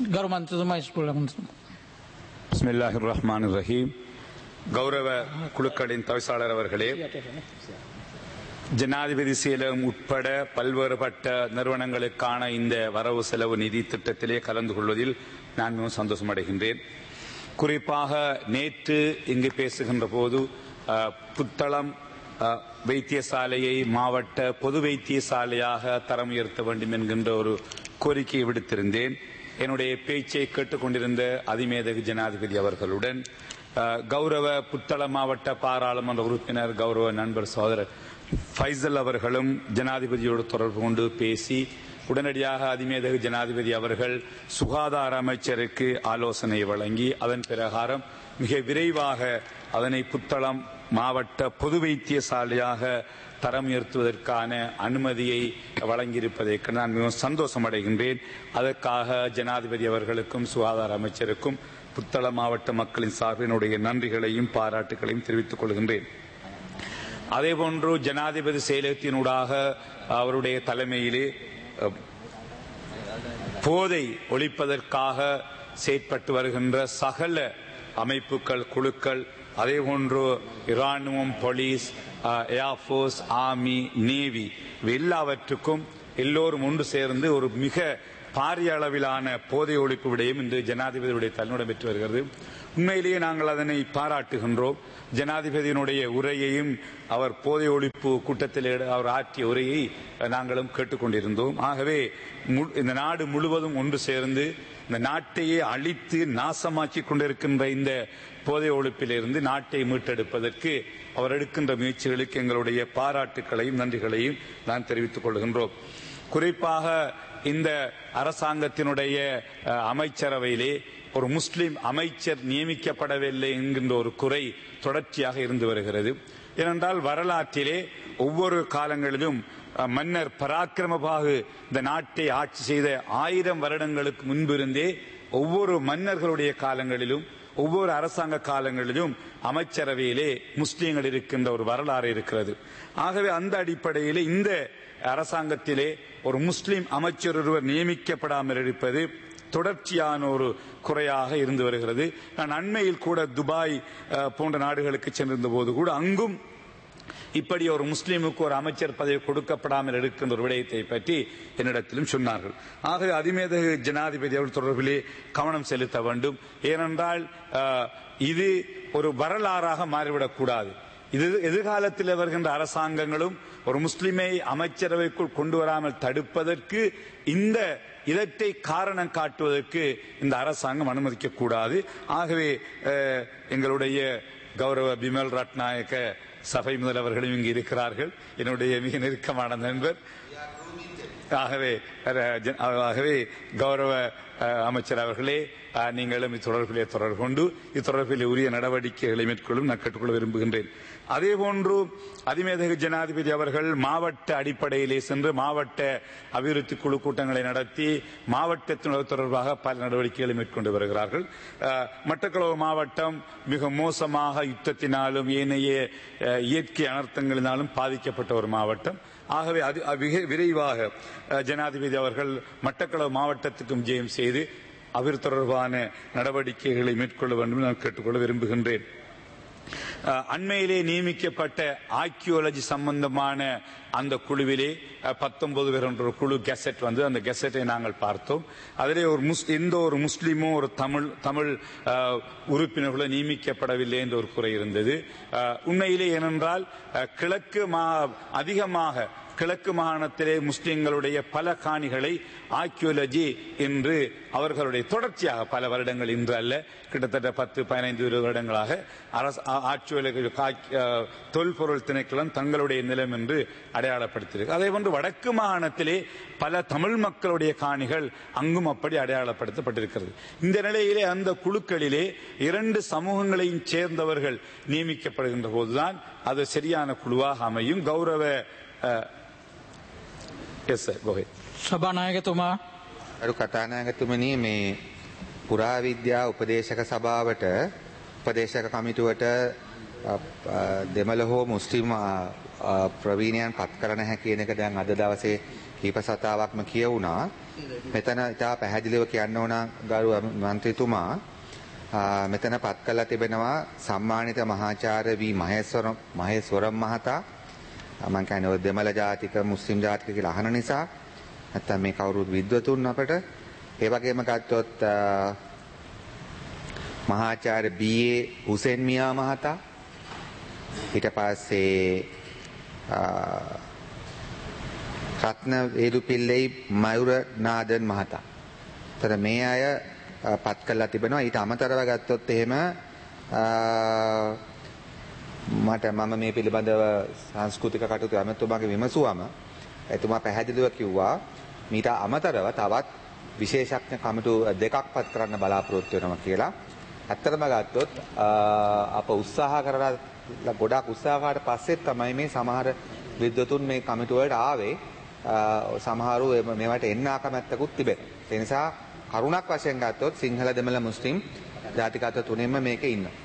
ගරු මන්ත්‍රතුමා ඉස්පුලමතු பிஸ்மில்லாஹிர் ரஹ்மான் ரஹீம் கௌரவ குழுக்களின் தவிசாளர் அவர்களே ஜனாதிபதி செயலகம் உட்பட பல்வேறுபட்ட நிறுவனங்களுக்கான இந்த வரவு செலவு நிதி திட்டத்திலே கலந்து கொள்வதில் நான் மிகவும் சந்தோஷம் அடைகின்றேன் குறிப்பாக நேற்று இங்கு பேசுகின்ற போது அஹ், புத்தளம் அஹ், வைத்தியசாலையை மாவட்ட பொது வைத்தியசாலையாக தரம் உயர்த்த வேண்டும் என்கின்ற ஒரு கோரிக்கையை விடுத்திருந்தேன் என்னுடைய பேச்சை கேட்டுக்கொண்டிருந்த அதிமேதகு ஜனாதிபதி அவர்களுடன் அஹ், கௌரவ புத்தள மாவட்ட பாராளுமன்ற உறுப்பினர் கௌரவ நண்பர் சகோதரர் ஃபைசல் அவர்களும் ஜனாதிபதியோடு தொடர்பு கொண்டு பேசி உடனடியாக அதிமேதகு ஜனாதிபதி அவர்கள் சுகாதார அமைச்சருக்கு ஆலோசனை வழங்கி அதன் பிரகாரம் மிக விரைவாக அதனை புத்தளம் மாவட்ட பொது வைத்தியசாலையாக தரம் உயர்த்துவதற்கான அனுமதியை வழங்கியிருப்பதற்கு நான் மிகவும் சந்தோஷம் அடைகின்றேன் அதற்காக ஜனாதிபதி அவர்களுக்கும் சுகாதார அமைச்சருக்கும் புத்தள மாவட்ட மக்களின் சார்பினுடைய நன்றிகளையும் பாராட்டுகளையும் தெரிவித்துக் கொள்கின்றேன் அதேபோன்று ஜனாதிபதி செயலகத்தினூடாக அவருடைய தலைமையிலே அஹ், போதை ஒழிப்பதற்காக செயற்பட்டு வருகின்ற சகல அமைப்புகள் குழுக்கள் அதேபோன்று இராணுவம் போலீஸ் ஏர்போர்ஸ் ஆர்மி நேவி இவை எல்லாவற்றுக்கும் எல்லோரும் ஒன்று சேர்ந்து ஒரு மிக பாரிய அளவிலான போதை ஒழிப்பு விடயம் இன்று ஜனாதிபதியுடைய தலைநுடன் பெற்று வருகிறது உண்மையிலேயே நாங்கள் அதனை பாராட்டுகின்றோம் ஜனாதிபதியினுடைய உரையையும் அவர் போதை ஒழிப்பு கூட்டத்தில் எடு- அவர் ஆற்றிய உரையை நாங்களும் கேட்டுக்கொண்டிருந்தோம் ஆகவே மு- இந்த நாடு முழுவதும் ஒன்று சேர்ந்து இந்த நாட்டையே அழித்து நாசமாக்கி கொண்டிருக்கின்ற இந்த போதை ஒழிப்பிலிருந்து நாட்டை மீட்டெடுப்பதற்கு அவர் எடுக்கின்ற முயற்சிகளுக்கு எங்களுடைய பாராட்டுக்களையும் நன்றிகளையும் நான் தெரிவித்துக் கொள்கின்றோம் குறிப்பாக இந்த அரசாங்கத்தினுடைய அஹ், அமைச்சரவையிலே ஒரு முஸ்லிம் அமைச்சர் நியமிக்கப்படவில்லை என்கின்ற ஒரு குறை தொடர்ச்சியாக இருந்து வருகிறது ஏனென்றால் வரலாற்றிலே ஒவ்வொரு காலங்களிலும் அஹ், மன்னர் பராக்கிரமபாகு இந்த நாட்டை ஆட்சி செய்த ஆயிரம் வருடங்களுக்கு முன்பிருந்தே ஒவ்வொரு மன்னர்களுடைய காலங்களிலும் ஒவ்வொரு அரசாங்க காலங்களிலும் அமைச்சரவையிலே முஸ்லீம்கள் இருக்கின்ற ஒரு வரலாறு இருக்கிறது ஆகவே அந்த அடிப்படையிலே இந்த அரசாங்கத்திலே ஒரு முஸ்லிம் அமைச்சர் ஒருவர் நியமிக்கப்படாமல் இருப்பது தொடர்ச்சியான ஒரு குறையாக இருந்து வருகிறது நான் அண்மையில் கூட துபாய் அஹ், போன்ற நாடுகளுக்கு சென்றிருந்த போது கூட அங்கும் இப்படி ஒரு முஸ்லீமுக்கு ஒரு அமைச்சர் பதவி கொடுக்கப்படாமல் இருக்கின்ற ஒரு விடயத்தை பற்றி என்னிடத்திலும் சொன்னார்கள் ஆகவே அதிமேதகு ஜனாதிபதி அவர்கள் தொடர்பிலே கவனம் செலுத்த வேண்டும் ஏனென்றால் அஹ், இது ஒரு வரலாறாக மாறிவிடக்கூடாது இது எதிர்காலத்தில் வருகின்ற அரசாங்கங்களும் ஒரு முஸ்லிமை அமைச்சரவைக்குள் கொண்டு வராமல் தடுப்பதற்கு இந்த இதற்றை காரணம் காட்டுவதற்கு இந்த அரசாங்கம் அனுமதிக்க கூடாது ஆகவே அஹ், எங்களுடைய கௌரவ பிமல் ரட்நாயக்க சபை முதல்வர்களும் இங்கு இருக்கிறார்கள் என்னுடைய மிக நெருக்கமான நண்பர் ஆகவே அஹ், ஜ- ஆகவே கௌரவ அஹ், அமைச்சர் அவர்களே அஹ், நீங்களும் இத்தொடர்பிலே தொடர்பு கொண்டு இத்தொடர்பிலே உரிய நடவடிக்கைகளை மேற்கொள்ளும் நான் கேட்டுக்கொள்ள விரும்புகின்றேன் அதேபோன்று அதிமேதகு ஜனாதிபதி அவர்கள் மாவட்ட அடிப்படையிலே சென்று மாவட்ட அபிவிருத்தி குழு கூட்டங்களை நடத்தி மாவட்டத்தினர் தொடர்பாக பல நடவடிக்கைகளை மேற்கொண்டு வருகிறார்கள் அஹ், மட்டக்களவு மாவட்டம் மிக மோசமாக யுத்தத்தினாலும் ஏனைய அஹ், இயற்கை அனர்த்தங்களினாலும் பாதிக்கப்பட்ட ஒரு மாவட்டம் ஆகவே அது அது மிக விரைவாக அஹ், ஜனாதிபதி அவர்கள் மட்டக்களவு மாவட்டத்துக்கும் ஜெயம் செய்து அவர் தொடர்பான நடவடிக்கைகளை மேற்கொள்ள வேண்டும் என்று நான் கேட்டுக்கொள்ள விரும்புகின்றேன் அஹ், அண்மையிலே நியமிக்கப்பட்ட ஆர்கியோலஜி சம்பந்தமான அந்த குழுவிலே பத்தொன்பது பேர் என்ற ஒரு குழு கெசட் வந்து அந்த கெசட்டை நாங்கள் பார்த்தோம் அதிலே ஒரு முஸ் எந்த ஒரு முஸ்லீமும் ஒரு தமிழ் தமிழ் அஹ், உறுப்பினர்களோ நியமிக்கப்படவில்லை என்ற ஒரு குறை இருந்தது அஹ், உண்மையிலே ஏனென்றால் அஹ், கிழக்கு மா அதிகமாக கிழக்கு மாகாணத்திலே முஸ்லிம்களுடைய பல காணிகளை ஆர்கியோலஜி என்று அவர்களுடைய தொடர்ச்சியாக பல வருடங்கள் இன்று அல்ல கிட்டத்தட்ட பத்து பதினைந்து இருபது வருடங்களாக அரசு ஆர்கியோலஜி தொல்பொருள் திணைக்களம் தங்களுடைய நிலம் என்று அடையாளப்படுத்தியிருக்கு அதே போன்று வடக்கு மாகாணத்திலே பல தமிழ் மக்களுடைய காணிகள் அங்கும் அப்படி அடையாளப்படுத்தப்பட்டிருக்கிறது இந்த நிலையிலே அந்த குழுக்களிலே இரண்டு சமூகங்களையும் சேர்ந்தவர்கள் நியமிக்கப்படுகின்ற போதுதான் அது சரியான குழுவாக அமையும் கௌரவ எஸ் சார் கோஹே සභානායකතුමා අරු කතානායකතුමනි මේ පුරාවිද්‍යා උපදේශක සභාවට උපදේශක කමිටුවට අ, අ, දෙමළ හෝ මුස්ලිම් අ, අ, ප්‍රවීණයන් පත් කරන හැ කියන එක දැන් අද දවසේ කීප සතාවක්ම කියවුණා. මෙතන ඉතා පැහැදිලිව කියන්න ඕන ගරු මන්ත්‍රීතුමා ආ, මෙතන පත් කළා තිබෙනවා සම්මානිත මහාචාර්ය වී මහේස්වරම් මහේස්වරම් මහතා ආ, මං කියන්නේ ඔය දෙමළ ජාතික මුස්ලිම් ජාතික කියලා අහන නිසා නැත්තම් මේ කවුරුත් විද්වතුන් අපට ඒ වගේම ගත්තොත් ආ, මහාචාර්ය බී.ඒ. හුසෙන් මියා මහතා ඊට පස්සේ ආ, රත්න වේදුපිල්ලෙයි මයුර නාදන් මහතා. තර මේ අය අ, පත් කල්ලා තිබෙනවා ඊට අමතරව ගත්තොත් එහෙම අ, මට මම මේ පිළිබඳව සංස්කෘතික කටයුතු ඇමතුමාගේ විමසුවම එතුමා පැහැදිලිව කිව්වා මීට අමතරව තවත් විශේෂඥ කමිටු දෙකක් පත් කරන්න බලාපොරොත්තු වෙනවා කියලා. ඇත්තටම ගත්තොත් අ, අප උත්සාහ කරලා ගොඩාක් උත්සාහ කරාට පස්සේ තමයි මේ සමහර විද්වතුන් මේ කමිටු වලට ආවේ. අ, සමහරු එම- මේවට එන්න අකමැත්තකුත් තිබෙනවා. ඒ නිසා කරුණක් වශයෙන් ගත්තොත් සිංහල දෙමළ මුස්ලිම් ජාතිකත්ව තුනෙන්ම මේකේ ඉන්නවා.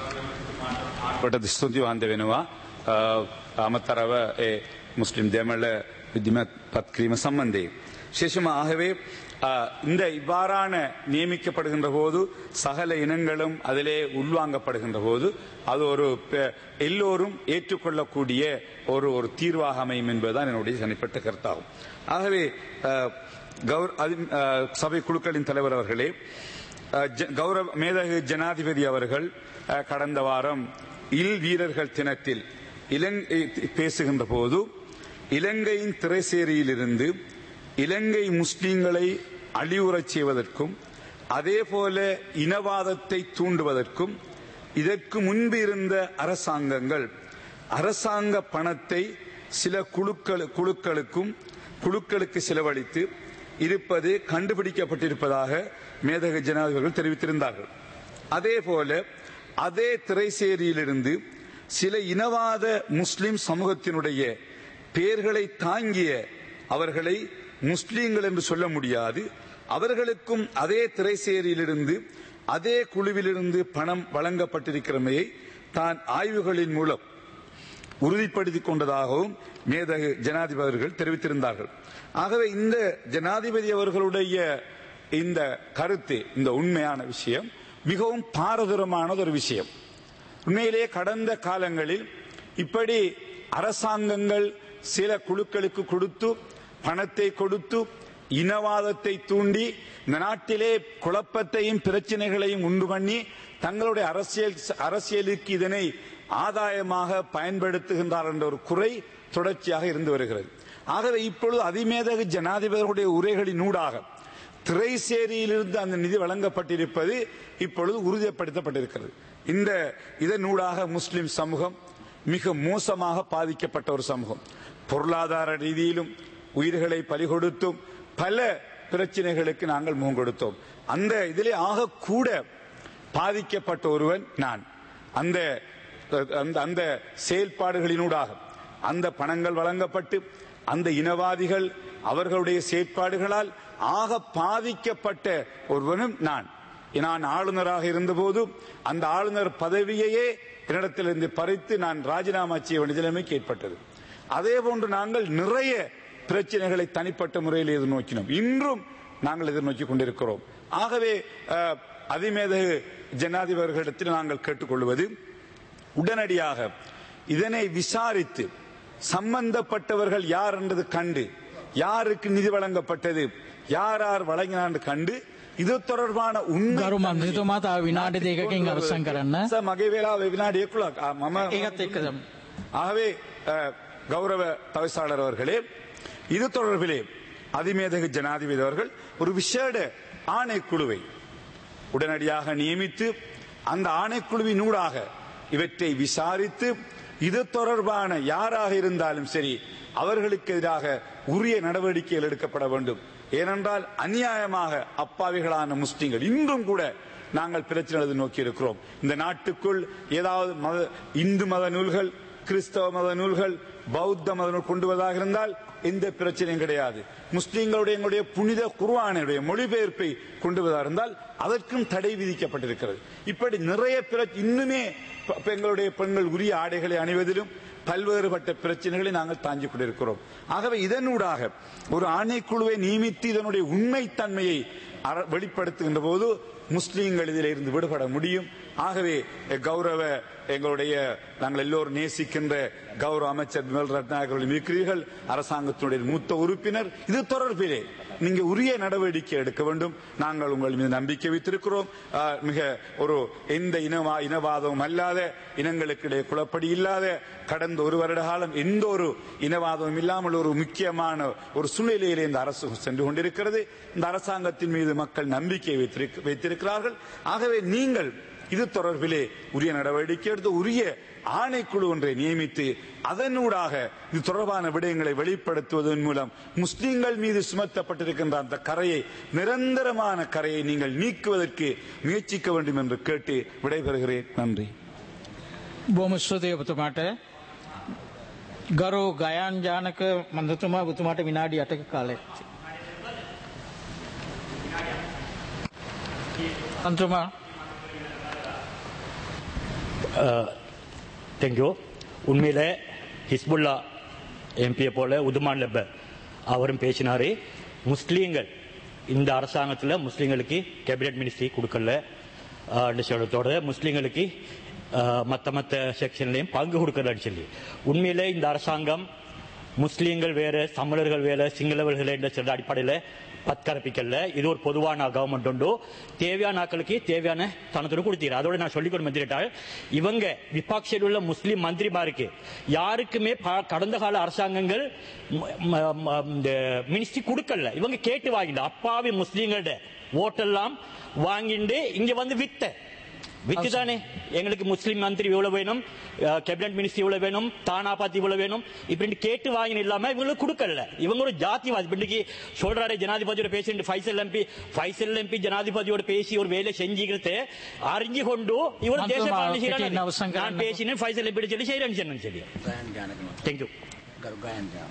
ට ස්තුති වන්ද වෙනවා අ, අමතරව ඒ முஸ்லிம் தேமல விதிமத் பத்கிரீம சம்பந்தே சேஷமா ஆகவே அ, இந்த இவ்வாறான நியமிக்கப்படுகின்ற போது சகல இனங்களும் அதிலே உள்வாங்கப்படுகின்ற போது அது ஒரு பெ- எல்லோரும் ஏற்றுக்கொள்ளக்கூடிய ஒரு ஒரு தீர்வாக அமையும் என்பதுதான் என்னுடைய தனிப்பட்ட கருத்தாகும் ஆகவே அ, கௌர- அதி- அ, சபை குழுக்களின் தலைவர் அவர்களே அஹ், ஜ- கௌரவ மேதகு ஜனாதிபதி அவர்கள் அஹ், கடந்த வாரம் இல் வீரர்கள் தினத்தில் இலங்கை பேசுகின்ற போது இலங்கையின் திரைசேரியிலிருந்து இலங்கை முஸ்லிம்களை அழிவுறச் செய்வதற்கும் அதேபோல இனவாதத்தை தூண்டுவதற்கும் இதற்கு முன்பு இருந்த அரசாங்கங்கள் அரசாங்க பணத்தை சில குழுக்கள் குழுக்களுக்கும் குழுக்களுக்கு செலவழித்து இருப்பது கண்டுபிடிக்கப்பட்டிருப்பதாக மேதக ஜனாதிபதிகள் தெரிவித்திருந்தார்கள் அதேபோல அதே திரைசேரியிலிருந்து சில இனவாத முஸ்லிம் சமூகத்தினுடைய பெயர்களை தாங்கிய அவர்களை முஸ்லீம்கள் என்று சொல்ல முடியாது அவர்களுக்கும் அதே திரைசேரியிலிருந்து அதே குழுவிலிருந்து பணம் வழங்கப்பட்டிருக்கிறமையை தான் ஆய்வுகளின் மூலம் உறுதிப்படுத்திக் கொண்டதாகவும் மேதகு ஜனாதிபதி அவர்கள் தெரிவித்திருந்தார்கள் ஆகவே இந்த ஜனாதிபதி அவர்களுடைய இந்த கருத்து இந்த உண்மையான விஷயம் மிகவும் பாரதூரமானது ஒரு விஷயம் உண்மையிலே கடந்த காலங்களில் இப்படி அரசாங்கங்கள் சில குழுக்களுக்கு கொடுத்து பணத்தை கொடுத்து இனவாதத்தை தூண்டி இந்த நாட்டிலே குழப்பத்தையும் பிரச்சனைகளையும் உண்டு பண்ணி தங்களுடைய அரசியல் அரசியலுக்கு இதனை ஆதாயமாக பயன்படுத்துகின்றார் என்ற ஒரு குறை தொடர்ச்சியாக இருந்து வருகிறது ஆகவே இப்பொழுது அதிமேதகு ஜனாதிபதிகளுடைய உரைகளின் ஊடாக திரைசேரியிலிருந்து அந்த நிதி வழங்கப்பட்டிருப்பது இப்பொழுது உறுதிப்படுத்தப்பட்டிருக்கிறது இந்த இதனூடாக முஸ்லிம் சமூகம் மிக மோசமாக பாதிக்கப்பட்ட ஒரு சமூகம் பொருளாதார ரீதியிலும் உயிர்களை பலி கொடுத்தும் பல பிரச்சனைகளுக்கு நாங்கள் முகம் கொடுத்தோம் அந்த இதிலே ஆக கூட பாதிக்கப்பட்ட ஒருவன் நான் அந்த அந்த அந்த செயல்பாடுகளினூடாக அந்த பணங்கள் வழங்கப்பட்டு அந்த இனவாதிகள் அவர்களுடைய செயற்பாடுகளால் ஆக பாதிக்கப்பட்ட ஒருவனும் நான் நான் ஆளுநராக இருந்தபோது அந்த ஆளுநர் பதவியையே என்னிடத்திலிருந்து பறித்து நான் ராஜினாமா செய்ய வேண்டிய நிலைமைக்கு ஏற்பட்டது அதே போன்று நாங்கள் நிறைய பிரச்சனைகளை தனிப்பட்ட முறையில் எதிர்நோக்கினோம் இன்றும் நாங்கள் எதிர்நோக்கி கொண்டிருக்கிறோம் ஆகவே அஹ், அதிமேதகு ஜனாதிபதிகளிடத்தில் நாங்கள் கேட்டுக்கொள்வது உடனடியாக இதனை விசாரித்து சம்பந்தப்பட்டவர்கள் யார் என்றது கண்டு யாருக்கு நிதி வழங்கப்பட்டது யார் யார் வழங்கினார் என்று கண்டு இது தொடர்பான உண்மை ගරු මන්ත්‍රීතුමා තව විනාඩි දෙකකින් අවසන් කරන්න. சார், මගේ වෙලාව විනාඩි 11ක්. ආ, මම ඒකත් එක්කද ஆகவே அஹ், கௌரவ தவிசாளர் அவர்களே இது தொடர்பிலே அதிமேதகு ஜனாதிபதி அவர்கள் ஒரு விசேட ஆணைக்குழுவை உடனடியாக நியமித்து அந்த ஆணைக்குழுவினூடாக இவற்றை விசாரித்து இது தொடர்பான யாராக இருந்தாலும் சரி அவர்களுக்கு எதிராக உரிய நடவடிக்கைகள் எடுக்கப்பட வேண்டும் ஏனென்றால் அநியாயமாக அப்பாவிகளான முஸ்லிம்கள் இன்றும் கூட நாங்கள் பிரச்சனை எழுதி நோக்கி இருக்கிறோம் இந்த நாட்டுக்குள் ஏதாவது மத இந்து மத நூல்கள் கிறிஸ்தவ மத நூல்கள் பௌத்த மத நூல் கொண்டு வருவதாக இருந்தால் எந்த பிரச்சனையும் கிடையாது முஸ்லிம்களுடைய எங்களுடைய புனித குர்ஆனுடைய மொழிபெயர்ப்பை கொண்டு வருவதாக இருந்தால் அதற்கும் தடை விதிக்கப்பட்டிருக்கிறது இப்படி நிறைய பிற இன்னுமே ப- எங்களுடைய பெண்கள் உரிய ஆடைகளை அணிவதிலும் பல்வேறுபட்ட பிரச்சனைகளை நாங்கள் தாங்கிக் கொண்டிருக்கிறோம் ஆகவே இதனூடாக ஒரு ஆணைக்குழுவை நியமித்து இதனுடைய உண்மைத்தன்மையை அற- வெளிப்படுத்துகின்ற போது முஸ்லீம்கள் இதில் இருந்து விடுபட முடியும் ஆகவே கௌரவ எங்களுடைய நாங்கள் எல்லோரும் நேசிக்கின்ற கௌரவ அமைச்சர் விமல் ரத்னாகர் அவர்கள் இருக்கிறீர்கள் அரசாங்கத்தினுடைய மூத்த உறுப்பினர் இது தொடர்பிலே நீங்க உரிய நடவடிக்கை எடுக்க வேண்டும் நாங்கள் உங்கள் மீது நம்பிக்கை வைத்திருக்கிறோம் ஆஹ், மிக ஒரு எந்த இனவா இனவாதமும் அல்லாத இனங்களுக்கிடையே குழப்படி இல்லாத கடந்த ஒரு வருட காலம் எந்த ஒரு இனவாதமும் இல்லாமல் ஒரு முக்கியமான ஒரு சூழ்நிலையிலே இந்த அரசு சென்று கொண்டிருக்கிறது இந்த அரசாங்கத்தின் மீது மக்கள் நம்பிக்கை வைத்திருக்க- வைத்திருக்கிறார்கள் ஆகவே நீங்கள் இது தொடர்பிலே உரிய நடவடிக்கை எடுத்து உரிய ஆணைக்குழு ஒன்றை நியமித்து அதனூடாக இது தொடர்பான விடயங்களை வெளிப்படுத்துவதன் மூலம் முஸ்லிம்கள் மீது சுமத்தப்பட்டிருக்கின்ற அந்த கரையை நிரந்தரமான கரையை நீங்கள் நீக்குவதற்கு முயற்சிக்க வேண்டும் என்று கேட்டு விடைபெறுகிறேன் நன்றி බොහොම ස්තුතියි ඔබතුමාට ගරු ගයන් ජානක මන්දතුමා ඔබතුමාට විනාඩි 8ක කාලයක් අන්තුමා தேங்க்யூ உண்மையில ஹிஸ்புல்லா எம்பியை போல உதுமான் லெப்ப அவரும் பேசினாரு முஸ்லீம்கள் இந்த அரசாங்கத்தில் முஸ்லீம்களுக்கு கேபினட் மினிஸ்ட்ரி கொடுக்கல ஆஹ் சொல்றதோட முஸ்லீம்களுக்கு மற்ற மற்ற செக்ஷன்லையும் பங்கு கொடுக்கலன்னு சொல்லி உண்மையிலே இந்த அரசாங்கம் முஸ்லீம்கள் வேற தமிழர்கள் வேற சிங்களவர்கள் என்ற சொல்ற அடிப்படையில் பத்கரப்பிக்கல இது ஒரு பொதுவான கவர்மெண்ட் உண்டு தேவையான ஆட்களுக்கு தேவையான தனத்தோடு கொடுத்தீங்க அதோட நான் சொல்லிக் கொண்டு வந்துட்டால் இவங்க விபாக்ஷியில் உள்ள முஸ்லீம் மந்திரிமாருக்கு யாருக்குமே ப- கடந்த கால அரசாங்கங்கள் ம- ம- ம- இந்த மினிஸ்ட்ரி கொடுக்கல இவங்க கேட்டு வாங்கிட்டு அப்பாவி முஸ்லீம்களோட ஓட்டெல்லாம் வாங்கிட்டு இங்க வந்து வித்த வித்து தானே எங்களுக்கு முஸ்லீம் மந்திரி இவ்வளவு வேணும் கேபினட் மினிஸ்ட்ரி இவ்வளவு வேணும் தானா பாத்தி இவ்வளவு வேணும் இப்படி கேட்டு வாங்கின இல்லாம இவங்களுக்கு கொடுக்கல இவங்க ஒரு ஜாதிவாதி இன்னைக்கு சொல்றாரு ஜனாதிபதியோட பேசிட்டு ஃபைசல் எம்பி ஃபைசல் எம்பி ஜனாதிபதியோட பேசி ஒரு வேலை செஞ்சுக்கிறது அறிஞ்சு கொண்டு இவர் மத்துமா, தேசபாலனை கிட்டி செய்யறாரு நவசங்கரன் நான் பேசினேன் ஃபைசல் எம்பி சொல்லி செய்யறேன்னு சொன்னேன் சரி தேங்க்யூ ගරු ගයන්ජා